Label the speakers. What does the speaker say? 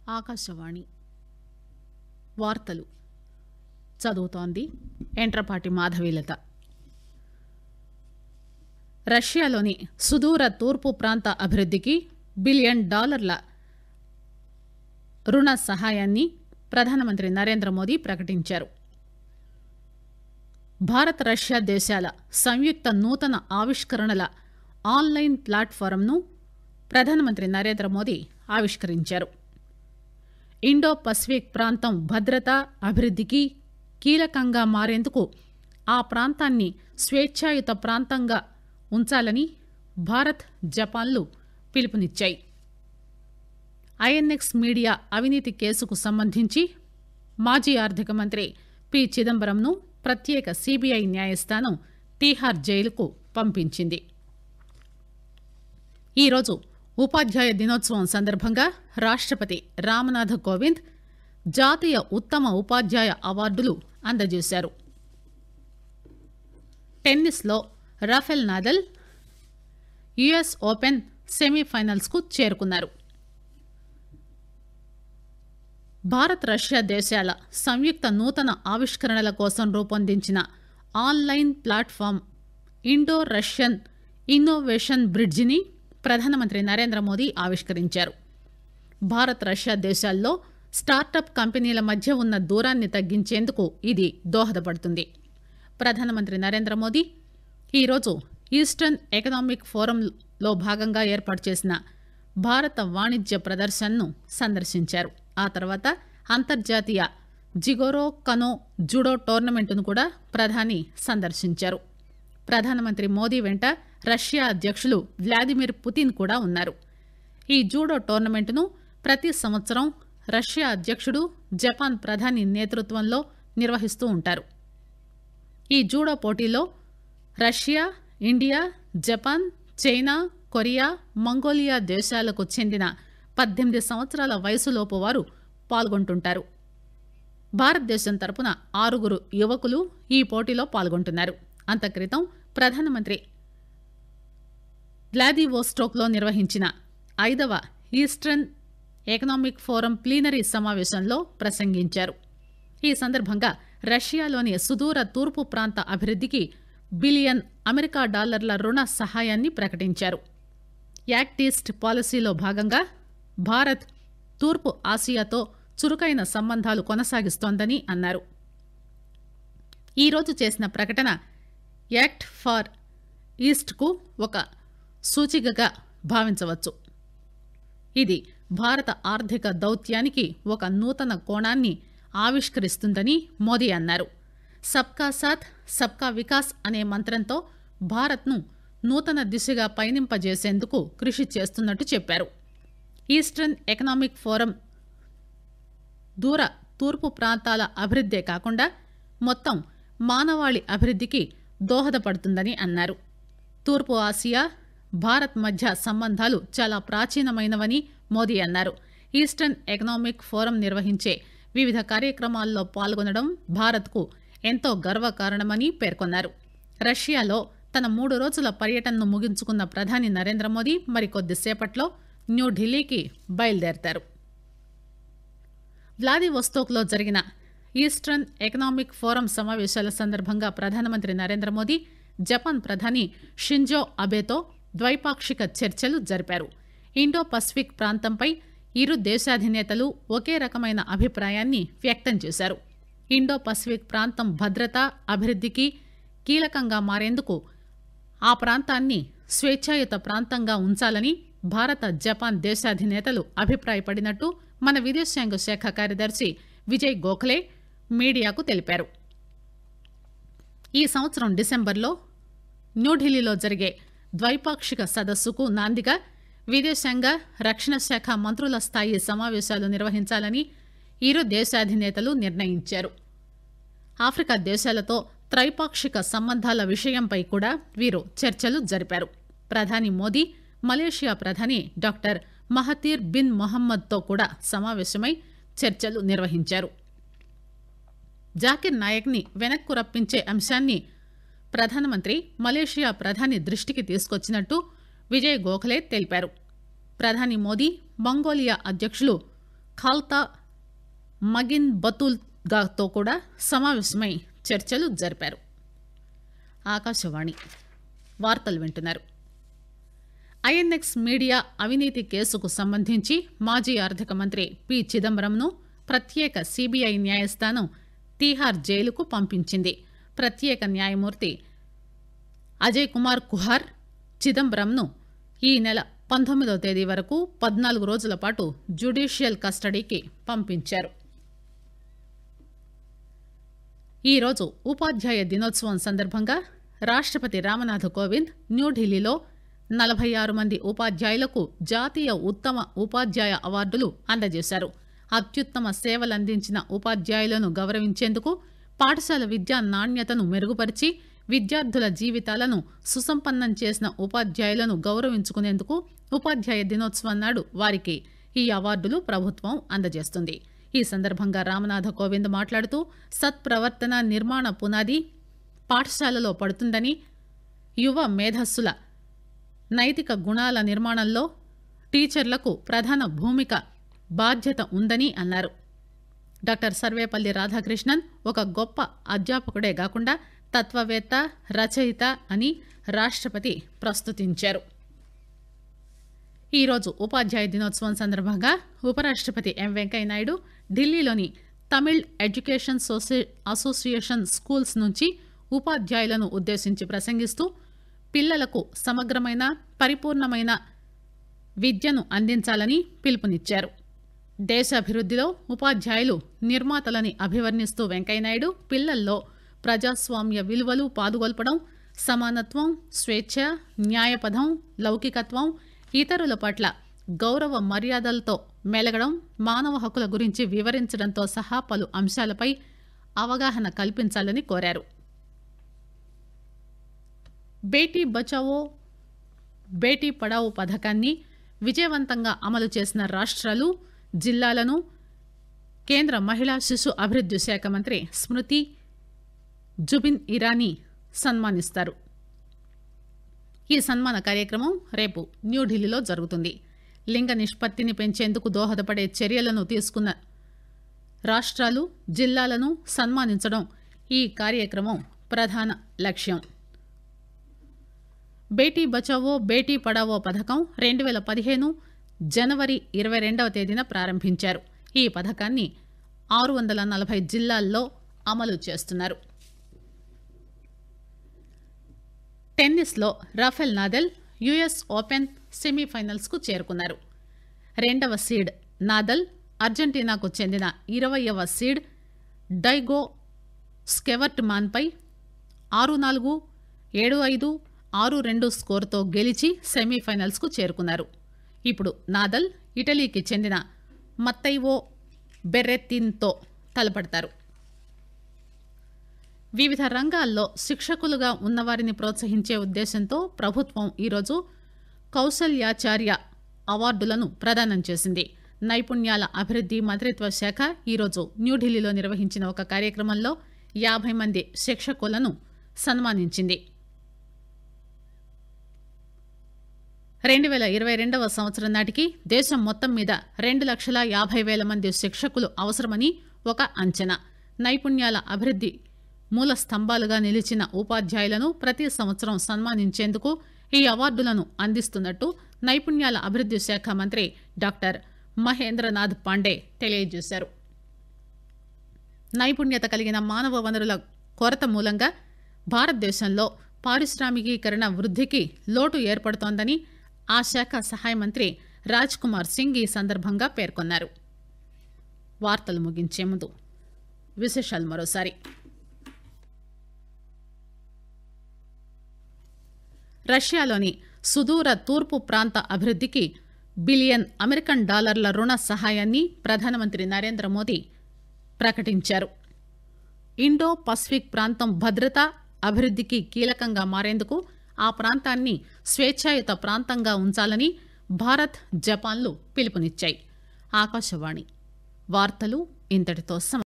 Speaker 1: ఆకాశవాణి వార్తలు చదువుతోంది ఎంట్రపాటి మాధవీలత రష్యాలోని సుదూర తూర్పు ప్రాంత అభివృద్దికి బిలియన్ డాలర్ల రుణ సహాయాన్ని ప్రధానమంత్రి నరేంద్ర మోదీ ప్రకటించారు భారత్ రష్యా దేశాల సంయుక్త నూతన ఆవిష్కరణల ఆన్లైన్ ప్లాట్ఫారంను ప్రధానమంత్రి నరేంద్ర మోదీ ఆవిష్కరించారు ఇండో పసిఫిక్ ప్రాంతం భద్రత అభివృద్దికి కీలకంగా మారేందుకు ఆ ప్రాంతాన్ని స్వేచ్ఛాయుత ప్రాంతంగా ఉంచాలని భారత్ జపాన్లు పిలుపునిచ్చాయి ఐఎన్ఎక్స్ మీడియా అవినీతి కేసుకు సంబంధించి మాజీ ఆర్థిక మంత్రి పి చిదంబరంను ప్రత్యేక సిబిఐ న్యాయస్థానం తీహార్ జైలుకు పంపించింది ఈరోజు ఉపాధ్యాయ దినోత్సవం సందర్భంగా రాష్టపతి రామ్నాథ్ కోవింద్ జాతీయ ఉత్తమ ఉపాధ్యాయ అవార్డులు అందజేశారు టెన్నిస్లో Rafael Nadal US open semifinals కు చేరుకున్నారు భారత్ రష్యా దేశాల సంయుక్త నూతన ఆవిష్కరణల కోసం రూపొందించిన online platform Indo Russian innovation బ్రిడ్జిని ప్రధానమంత్రి నరేంద్ర మోదీ ఆవిష్కరించారు భారత్ రష్యా దేశాల్లో స్టార్టప్ కంపెనీల మధ్య ఉన్న దూరాన్ని తగ్గించేందుకు ఇది దోహదపడుతుంది ప్రధానమంత్రి నరేంద్ర మోదీ ఈరోజు ఈస్టర్న్ ఎకనామిక్ ఫోరంలో భాగంగా ఏర్పాటు చేసిన భారత వాణిజ్య ప్రదర్శనను సందర్శించారు ఆ తర్వాత అంతర్జాతీయ జిగోరో కనో జుడో టోర్నమెంటును కూడా ప్రధాని సందర్శించారు ప్రధానమంత్రి మోదీ వెంట రష్యా అధ్యక్షులు వ్లాదిమిర్ పుతిన్ కూడా ఉన్నారు ఈ జూడో టోర్నమెంటును ప్రతి సంవత్సరం రష్యా అధ్యక్షుడు జపాన్ ప్రధాని నేతృత్వంలో నిర్వహిస్తూ ఉంటారు ఈ జూడో పోటీలో Russia India Japan China Korea Mongolia దేశాలకు చెందిన పద్దెనిమిది సంవత్సరాల వయసులోపు వారు పాల్గొంటుంటారు భారతదేశం తరపున ఆరుగురు యువకులు ఈ పోటీలో పాల్గొంటున్నారు అంత క్రితం ప్రధానమంత్రి వ్లాదివోస్టోక్లో నిర్వహించిన ఐదవ ఈస్టర్న్ ఎకనామిక్ ఫోరం ప్లీనరీ సమావేశంలో ప్రసంగించారు ఈ సందర్భంగా రష్యాలోని సుదూర తూర్పు ప్రాంత అభివృద్దికి బిలియన్ అమెరికా డాలర్ల రుణ సహాయాన్ని ప్రకటించారు యాక్ట్ ఈస్ట్ పాలసీలో భాగంగా భారత్ తూర్పు ఆసియాతో చురుకైన సంబంధాలు కొనసాగిస్తోందని అన్నారు ఈరోజు చేసిన ప్రకటన యాక్ట్ ఫార్ ఈస్ట్కు ఒక సూచికగా భావించవచ్చు ఇది భారత ఆర్థిక దౌత్యానికి ఒక నూతన కోణాన్ని ఆవిష్కరిస్తుందని మోదీ అన్నారు సబ్కా సాథ్ సబ్కా వికాస్ అనే మంత్రంతో భారత్ను నూతన దిశగా పయనింపజేసేందుకు కృషి చేస్తున్నట్టు చెప్పారు ఈస్టర్న్ ఎకనామిక్ ఫోరం దూర తూర్పు ప్రాంతాల అభివృద్దే కాకుండా మొత్తం మానవాళి అభివృద్దికి దోహదపడుతుందని అన్నారు తూర్పు ఆసియా భారత్ మధ్య సంబంధాలు చాలా ప్రాచీనమైనవని మోదీ అన్నారు ఈస్టర్న్ ఎకనామిక్ ఫోరం నిర్వహించే వివిధ కార్యక్రమాల్లో పాల్గొనడం భారత్కు ఎంతో గర్వకారణమని పేర్కొన్నారు రష్యాలో తన మూడు రోజుల పర్యటనను ముగించుకున్న ప్రధాని నరేంద్ర మోదీ మరికొద్దిసేపట్లో న్యూఢిల్లీకి బయలుదేరతారు వ్లాదివొస్తోక్లో జరిగిన ఈస్టర్న్ ఎకనామిక్ ఫోరం సమావేశాల సందర్భంగా ప్రధానమంత్రి నరేంద్ర మోదీ జపాన్ ప్రధాని షింజో అబేతో ద్వైపాక్షిక చర్చలు జరిపారు ఇండో పసిఫిక్ ప్రాంతంపై ఇరు దేశాధినేతలు ఒకే రకమైన అభిప్రాయాన్ని వ్యక్తం చేశారు ఇండో పసిఫిక్ ప్రాంతం భద్రత అభివృద్దికి కీలకంగా మారేందుకు ఆ ప్రాంతాన్ని స్వేచ్ఛాయుత ప్రాంతంగా ఉంచాలని భారత జపాన్ దేశాధినేతలు అభిప్రాయపడినట్టు మన విదేశాంగ శాఖ కార్యదర్శి విజయ్ గోఖలే మీడియాకు తెలిపారు ఈ సంవత్సరం డిసెంబర్లో న్యూఢిల్లీలో జరిగే ద్వైపాక్షిక సదస్సుకు నాందిగా విదేశాంగ రక్షణ శాఖ మంత్రుల స్థాయి సమావేశాలు నిర్వహించాలని ఇరు దేశాధినేతలు నిర్ణయించారు ఆఫ్రికా దేశాలతో త్రైపాక్షిక సంబంధాల విషయంపై కూడా వీరు చర్చలు జరిపారు ప్రధాని మోదీ మలేషియా ప్రధాని డాక్టర్ మహతీర్ బిన్ మొహమ్మద్తో కూడా సమావేశమై చర్చలు నిర్వహించారు జాకిర్ నాయక్ని వెనక్కు రప్పించే అంశాన్ని ప్రధానమంత్రి మలేషియా ప్రధాని దృష్టికి తీసుకొచ్చినట్టు విజయ్ గోఖలే తెలిపారు ప్రధాని మోదీ మంగోలియా అధ్యక్షులు ఖాల్తా మగిన్ బతుల్గాతో కూడా సమావేశమై చర్చలు జరిపారు ఆకాశవాణి వార్తలు వింటున్నారు ఐఎన్ఎక్స్ మీడియా అవినీతి కేసుకు సంబంధించి మాజీ ఆర్థిక మంత్రి పి చిదంబరంను ప్రత్యేక సిబిఐ న్యాయస్థానం తీహార్ జైలుకు పంపించింది ప్రత్యేక న్యాయమూర్తి అజయ్ కుమార్ కుహార్ చిదంబరంను ఈ నెల పంతొమ్మిదవ తేదీ వరకు పద్నాలుగు రోజుల పాటు జ్యుడిషియల్ కస్టడీకి పంపించారు ఈరోజు ఉపాధ్యాయ దినోత్సవం సందర్భంగా రాష్టపతి రామనాథ్ కోవింద్ న్యూఢిల్లీలో నలభై ఆరు మంది ఉపాధ్యాయులకు జాతీయ ఉత్తమ ఉపాధ్యాయ అవార్డులు అందజేశారు అత్యుత్తమ సేవలందించిన ఉపాధ్యాయులను గౌరవించేందుకు పాఠశాల విద్యా నాణ్యతను మెరుగుపరిచి విద్యార్థుల జీవితాలను సుసంపన్నం చేసిన ఉపాధ్యాయులను గౌరవించుకునేందుకు ఉపాధ్యాయ దినోత్సవం నాడు వారికి ఈ అవార్డులు ప్రభుత్వం అందజేస్తుంది ఈ సందర్భంగా రామనాథ కోవింద్ మాట్లాడుతూ సత్ప్రవర్తన నిర్మాణ పునాది పాఠశాలలో పడుతుందని యువ మేధస్సుల నైతిక గుణాల నిర్మాణంలో టీచర్లకు ప్రధాన భూమిక బాధ్యత ఉందని అన్నారు డాక్టర్ సర్వేపల్లి రాధాకృష్ణన్ ఒక గొప్ప అధ్యాపకుడే కాకుండా తత్వవేత్త రచయిత అని రాష్టపతి ప్రస్తుతించారు ఈరోజు ఉపాధ్యాయ దినోత్సవం సందర్భంగా ఉపరాష్టపతి ఎం వెంకయ్యనాయుడు ఢిల్లీలోని తమిళ్ ఎడ్యుకేషన్ సోసే- అసోసియేషన్ స్కూల్స్ నుంచి ఉపాధ్యాయులను ఉద్దేశించి ప్రసంగిస్తూ పిల్లలకు సమగ్రమైన పరిపూర్ణమైన విద్యను అందించాలని పిలుపునిచ్చారు దేశాభివృద్దిలో ఉపాధ్యాయులు నిర్మాతలని అభివర్ణిస్తూ వెంకయ్యనాయుడు పిల్లల్లో ప్రజాస్వామ్య విలువలు పాదుగొల్పడం సమానత్వం స్వేచ్ఛ న్యాయపథం లౌకికత్వం ఇతరుల పట్ల గౌరవ మర్యాదలతో మెలగడం మానవ హక్కుల గురించి వివరించడంతో సహా పలు అంశాలపై అవగాహన కల్పించాలని కోరారు బేటీ బచావో బేటీ పడావో పథకాన్ని విజయవంతంగా అమలు చేసిన రాష్ట్రాలు జిల్లాలను కేంద్ర మహిళా శిశు అభివృద్ది శాఖ మంత్రి స్మృతి జుబిన్ ఇరానీ సన్మానిస్తారు ఈ సన్మాన కార్యక్రమం రేపు న్యూఢిల్లీలో జరుగుతుంది లింగ నిష్పత్తిని పెంచేందుకు దోహదపడే చర్యలను తీసుకున్న రాష్ట్రాలు జిల్లాలను సన్మానించడం ఈ కార్యక్రమం ప్రధాన లక్ష్యం బేటీ బచావో బేటీ పడావో పథకం రెండు వేల పదిహేను జనవరి ఇరవై రెండవ తేదీన ప్రారంభించారు ఈ పథకాన్ని ఆరు వందల నలభై జిల్లాల్లో అమలు చేస్తున్నారు టెన్నిస్లో Rafael Nadal US open semifinals కు చేరుకున్నారు రెండవ సీడ్ నాదల్ అర్జెంటీనాకు చెందిన ఇరవయవ సీడ్ డైగో స్కెవర్ట్ మాన్పై ఆరు నాలుగు ఏడు ఐదు ఆరు రెండు స్కోర్తో గెలిచి సెమీఫైనల్స్ కు చేరుకున్నారు ఇప్పుడు నాదల్ ఇటలీకి చెందిన మత్తైవో బెర్రెత్తిన్తో తలపడతారు వివిధ రంగాల్లో శిక్షకులుగా ఉన్నవారిని ప్రోత్సహించే ఉద్దేశంతో ప్రభుత్వం ఈరోజు కౌశల్యాచార్య అవార్డులను ప్రదానం చేసింది నైపుణ్యాల అభివృద్ది మంత్రిత్వ శాఖ ఈరోజు న్యూఢిల్లీలో నిర్వహించిన ఒక కార్యక్రమంలో యాభై మంది శిక్షకులను సన్మానించింది రెండు వేల ఇరవై రెండవ సంవత్సరం నాటికి దేశం మొత్తం మీద రెండు లక్షల యాభై వేల మంది శిక్షకులు అవసరమని ఒక అంచనా నైపుణ్యాల అభివృద్ది మూల స్తంభాలుగా నిలిచిన ఉపాధ్యాయులను ప్రతి సంవత్సరం సన్మానించేందుకు ఈ అవార్డులను అందిస్తున్నట్టు నైపుణ్యాల అభివృద్ది శాఖ మంత్రి డాక్టర్ మహేంద్రనాథ్ పాండే తెలియజేశారు నైపుణ్యత కలిగిన మానవ వనరుల కొరత మూలంగా భారతదేశంలో పారిశ్రామికీకరణ వృద్ధికి లోటు ఏర్పడుతోందని ఆ శాఖ సహాయ మంత్రి రాజ్ కుమార్ సింగ్ ఈ సందర్భంగా పేర్కొన్నారు వార్తలు ముగించే ముందు విశేషాలు మరోసారి రష్యాలోని సుదూర తూర్పు ప్రాంత అభివృద్ధికి బిలియన్ అమెరికన్ డాలర్ల రుణ సహాయాన్ని ప్రధానమంత్రి నరేంద్ర మోదీ ప్రకటించారు ఇండో పసిఫిక్ ప్రాంతం భద్రత అభివృద్ధికి కీలకంగా మారేందుకు ఆ ప్రాంతాన్ని స్వేచ్ఛాయుత ప్రాంతంగా ఉంచాలని భారత్ జపాన్లు పిలుపునిచ్చాయి ఆకాశవాణి వార్తలు ఇంతటితో సమ